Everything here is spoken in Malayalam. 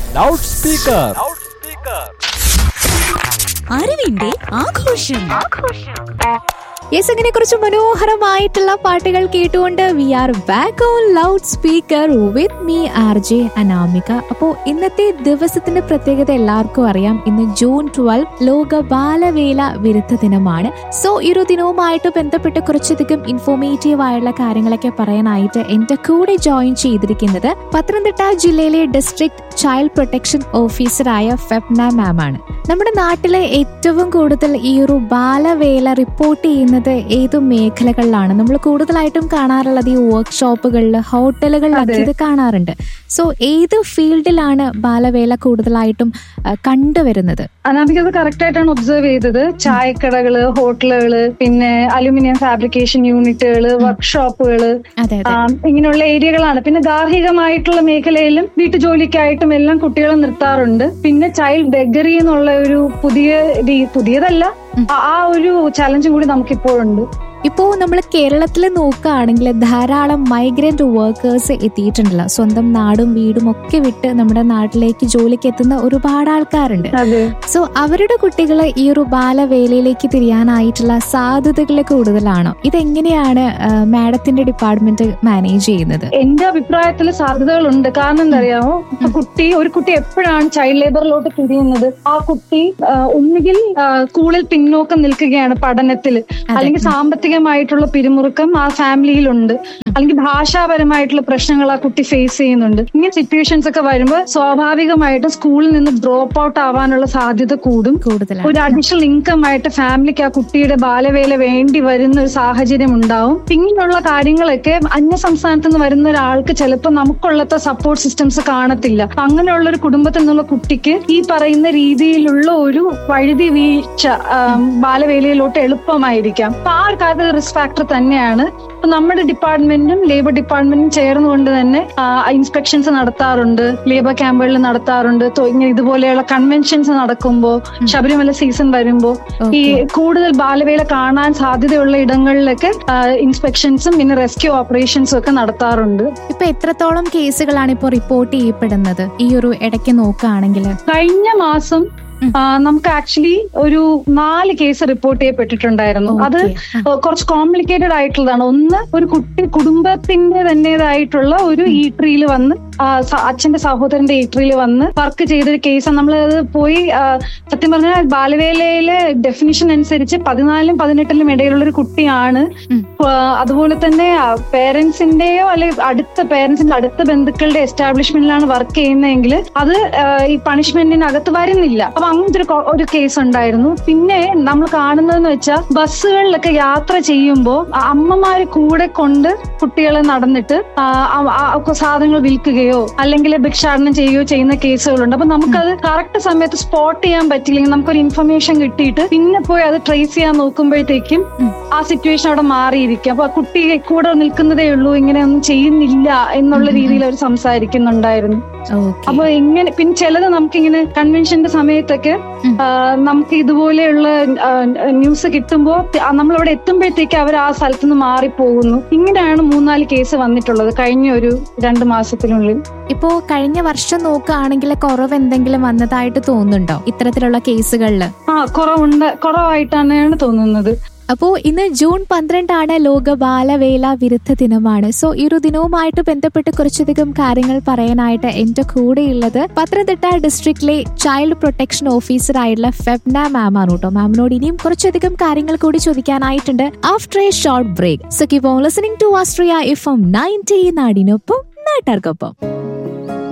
ലൗഡ് സ്പീക്കർ അറിവിന്റെ ആഘോഷം യെസ് അങ്ങനെ കുറച്ച് മനോഹരമായിട്ടുള്ള പാട്ടുകൾ കേട്ടുകൊണ്ട് we are back on loud speaker with me R J Anamika അപ്പോ ഇന്നത്തെ ദിവസത്തിന്റെ പ്രത്യേകത എല്ലാവർക്കും അറിയാം ഇന്ന് ജൂൺ ട്വൽവ് ലോക ബാലവേല വിരുദ്ധ ദിനമാണ് സോ ഈ ഒരു ദിനവുമായിട്ട് ബന്ധപ്പെട്ട് കുറച്ചധികം ഇൻഫോർമേറ്റീവ് ആയുള്ള കാര്യങ്ങളൊക്കെ പറയാനായിട്ട് എന്റെ കൂടെ ജോയിൻ ചെയ്തിരിക്കുന്നത് പത്തനംതിട്ട ജില്ലയിലെ ഡിസ്ട്രിക്ട് ചൈൽഡ് പ്രൊട്ടക്ഷൻ ഓഫീസറായ ഫെബ്ന മാം ആണ് നമ്മുടെ നാട്ടിലെ ഏറ്റവും കൂടുതൽ ഈ ഒരു ബാലവേല റിപ്പോർട്ട് ചെയ്യുന്നത് ഏത് മേഖലകളിലാണ് നമ്മൾ കൂടുതലായിട്ടും കാണാറുള്ളത് ഈ വർക്ക്ഷോപ്പുകളിൽ ഹോട്ടലുകളിലൊക്കെ അതെ. ഇത് കാണാറുണ്ട് സോ ഏത് ഫീൽഡിലാണ് ബാലവേല കൂടുതലായിട്ടും ആ, കണ്ടുവരുന്നത് അനാമിക അത് കറക്റ്റ് ആയിട്ടാണ് ഒബ്സർവ് ചെയ്തത് ചായക്കടകള് ഹോട്ടലുകള് പിന്നെ അലുമിനിയം ഫാബ്രിക്കേഷൻ യൂണിറ്റുകള് വർക്ക്ഷോപ്പുകള് അതെ ആ, അതെ ഇങ്ങനെയുള്ള ഏരിയകളാണ് പിന്നെ ഗാർഹികമായിട്ടുള്ള മേഖലയിലും വീട്ടുജോലിക്കായിട്ടും എല്ലാം കുട്ടികളെ നിർത്താറുണ്ട് പിന്നെ ചൈൽഡ് ബെഗറി എന്നുള്ള ഒരു പുതിയ രീ- പുതിയതല്ല ആ- ആ ഒരു ചലഞ്ചും കൂടി നമുക്കിപ്പോഴുണ്ട് ഇപ്പോ നമ്മൾ കേരളത്തിൽ നോക്കുകയാണെങ്കിൽ ധാരാളം മൈഗ്രന്റ് വർക്കേഴ്സ് എത്തിയിട്ടുണ്ടല്ലോ സ്വന്തം നാടും വീടും ഒക്കെ വിട്ട് നമ്മുടെ നാട്ടിലേക്ക് ജോലിക്ക് എത്തുന്ന ഒരുപാട് ആൾക്കാരുണ്ട് അതെ സോ അവരുടെ കുട്ടികൾ ഈ ഒരു ബാലവേലയിലേക്ക് തിരിയാനായിട്ടുള്ള സാധ്യതകൾ കൂടുതലാണോ ഇതെങ്ങനെയാണ് മാഡത്തിന്റെ ഡിപ്പാർട്ട്മെന്റ് മാനേജ് ചെയ്യുന്നത് എന്റെ അഭിപ്രായത്തിൽ സാധ്യതകളുണ്ട് കാരണം എന്താ അറിയാമോ ഇപ്പൊ കുട്ടി ഒരു കുട്ടി എപ്പോഴാണ് ചൈൽഡ് ലേബറിലോട്ട് തിരിയുന്നത് ആ കുട്ടി ആ, ഒന്നുകിൽ ആ, സ്കൂളിൽ പിന്നോക്കം നിൽക്കുകയാണ് പഠനത്തിൽ അല്ലെങ്കിൽ സാമ്പത്തികമായിട്ടുള്ള പിരിമുറുക്കം ആ ഫാമിലിയിലുണ്ട് അല്ലെങ്കിൽ ഭാഷാപരമായിട്ടുള്ള പ്രശ്നങ്ങൾ ആ കുട്ടി ഫേസ് ചെയ്യുന്നുണ്ട് ഇങ്ങനെ സിറ്റുവേഷൻസ് ഒക്കെ വരുമ്പോൾ സ്വാഭാവികമായിട്ടും സ്കൂളിൽ നിന്ന് ഡ്രോപ്പ് ഔട്ട് ആവാനുള്ള സാധ്യത കൂടും കൂടുതലാണ് ഒരു അഡീഷണൽ ഇൻകം ആയിട്ട് ഫാമിലിക്ക് ആ കുട്ടിയുടെ ബാലവേല വേണ്ടി വരുന്ന ഒരു സാഹചര്യം ഉണ്ടാവും ഇങ്ങനെയുള്ള കാര്യങ്ങളൊക്കെ അന്യ സംസ്ഥാനത്ത് നിന്ന് വരുന്ന ഒരാൾക്ക് ചിലപ്പോൾ നമുക്കുള്ളത്തെ സപ്പോർട്ട് സിസ്റ്റംസ് കാണത്തില്ല അപ്പൊ അങ്ങനെയുള്ള ഒരു കുടുംബത്തിൽ നിന്നുള്ള കുട്ടിക്ക് ഈ പറയുന്ന രീതിയിലുള്ള ഒരു വഴുതി വീഴ്ച ആം, ബാലവേലയിലോട്ട് എളുപ്പമായിരിക്കാം അപ്പൊ ആ ഒരു കാര്യത്തിൽ റിസ്ക് ഫാക്ടർ തന്നെയാണ് അപ്പൊ നമ്മുടെ ഡിപ്പാർട്ട്മെന്റും ലേബർ ഡിപ്പാർട്ട്മെന്റും ചേർന്നുകൊണ്ട് തന്നെ ഇൻസ്പെക്ഷൻസ് നടത്താറുണ്ട് ലേബർ ക്യാമ്പുകളിൽ നടത്താറുണ്ട് തൊ- ഇങ്ങനെ ഇതുപോലെയുള്ള കൺവെൻഷൻസ് നടക്കുമ്പോൾ ശബരിമല സീസൺ വരുമ്പോൾ ഈ കൂടുതൽ ബാലവേല കാണാൻ സാധ്യതയുള്ള ഇടങ്ങളിലൊക്കെ ഇൻസ്പെക്ഷൻസും പിന്നെ റെസ്ക്യൂ ഓപ്പറേഷൻസും ഒക്കെ നടത്താറുണ്ട് ഇപ്പൊ എത്രത്തോളം കേസുകളാണ് ഇപ്പോൾ റിപ്പോർട്ട് ചെയ്യപ്പെടുന്നത് ഈ ഒരു ഇടയ്ക്ക് നോക്കുകയാണെങ്കിൽ കഴിഞ്ഞ മാസം ഉം. ആ, നമുക്ക് ആക്ച്വലി ഒരു നാല് കേസ് റിപ്പോർട്ട് ചെയ്യപ്പെട്ടിട്ടുണ്ടായിരുന്നു അത് Okay. കുറച്ച് കോംപ്ലിക്കേറ്റഡ് ആയിട്ടുള്ളതാണ് ഒന്ന് ഒരു കുട്ടി കുടുംബത്തിന്റെ തന്നെതായിട്ടുള്ള ഒരു ഈട്രിയിൽ വന്ന് ആ, സ- അച്ഛന്റെ സഹോദരന്റെ ഈട്രിയിൽ വന്ന് വർക്ക് ചെയ്തൊരു കേസ് നമ്മൾ അത് പോയി ആ, സത്യം പറഞ്ഞാൽ ബാലവേലയിലെ ഡെഫിനിഷൻ അനുസരിച്ച് പതിനാലിലും പതിനെട്ടിലും ഇടയിലുള്ള ഒരു കുട്ടിയാണ് ഉം. ആ, അതുപോലെ തന്നെ പേരൻസിന്റെയോ അല്ലെങ്കിൽ അടുത്ത പേരൻസിന്റെ അടുത്ത ബന്ധുക്കളുടെ എസ്റ്റാബ്ലിഷ്മെന്റിലാണ് വർക്ക് ചെയ്യുന്നതെങ്കിൽ അത് ആ, ഈ പണിഷ്മെന്റിനകത്ത് വരുന്നില്ല അപ്പൊ അങ്ങനത്തെ ഒരു കൊ- ഒരു കേസ് ഉണ്ടായിരുന്നു പിന്നെ നമ്മൾ കാണുന്നതെന്ന് വെച്ചാൽ ബസ്സുകളിലൊക്കെ യാത്ര ചെയ്യുമ്പോൾ അമ്മമാര് കൂടെ കൊണ്ട് കുട്ടികളെ നടന്നിട്ട് ആ, ആ- ആ സാധനങ്ങൾ വിൽക്കുകയോ അല്ലെങ്കിൽ ഭിക്ഷാടനം ചെയ്യുകയോ ചെയ്യുന്ന കേസുകളുണ്ട് അപ്പൊ നമുക്കത് കറക്റ്റ് സമയത്ത് സ്പോട്ട് ചെയ്യാൻ പറ്റില്ലെങ്കിൽ നമുക്കൊരു ഇൻഫർമേഷൻ കിട്ടിയിട്ട് പിന്നെ പോയി അത് ട്രേസ് ചെയ്യാൻ നോക്കുമ്പോഴത്തേക്കും ആ സിറ്റുവേഷൻ അവിടെ മാറിയിരിക്കും അപ്പൊ ആ കുട്ടി കൂടെ നിൽക്കുന്നതേ ഉള്ളൂ ഇങ്ങനെ ഒന്നും ചെയ്യുന്നില്ല എന്നുള്ള രീതിയിൽ അവർ സംസാരിക്കുന്നുണ്ടായിരുന്നു ഓക്കെ അപ്പൊ ഇങ്ങനെ പിന്നെ ചിലത് നമുക്കിങ്ങനെ കൺവെൻഷന്റെ സമയത്തൊക്കെ ഉം. ആ, നമുക്ക് ഇതുപോലെയുള്ള ന്യൂസ് കിട്ടുമ്പോ നമ്മൾ അവിടെ എത്തുമ്പോഴത്തേക്ക് അവർ ആ സ്ഥലത്ത് നിന്ന് മാറിപ്പോകുന്നു ഇങ്ങനെയാണ് മൂന്നാല് കേസ് വന്നിട്ടുള്ളത് കഴിഞ്ഞ ഒരു രണ്ട് മാസത്തിനുള്ളിൽ ഇപ്പോ കഴിഞ്ഞ വർഷം നോക്കുകയാണെങ്കിൽ കുറവ് എന്തെങ്കിലും വന്നതായിട്ട് തോന്നുന്നുണ്ടോ ഇത്തരത്തിലുള്ള കേസുകളിൽ ആ കുറവുണ്ട് കുറവായിട്ടാണ് തോന്നുന്നത് അപ്പോ ഇന്ന് ജൂൺ പന്ത്രണ്ടാണ് ലോക ബാലവേല വിരുദ്ധ ദിനമാണ് സോ ഈ ഒരു ദിനവുമായിട്ട് ബന്ധപ്പെട്ട് കുറച്ചധികം കാര്യങ്ങൾ പറയാനായിട്ട് എന്റെ കൂടെയുള്ളത് പത്തനംതിട്ട ഡിസ്ട്രിക്റ്റിലെ ചൈൽഡ് പ്രൊട്ടക്ഷൻ ഓഫീസർ ആയിട്ടുള്ള ഫെബ്ന മാം ആണ് കേട്ടോ മാമിനോട് ഇനിയും കുറച്ചധികം കാര്യങ്ങൾ കൂടി ചോദിക്കാനായിട്ടുണ്ട് after a short break so keep on listening to Astria F M ninety നാടിനൊപ്പം നാട്ടാർക്കൊപ്പം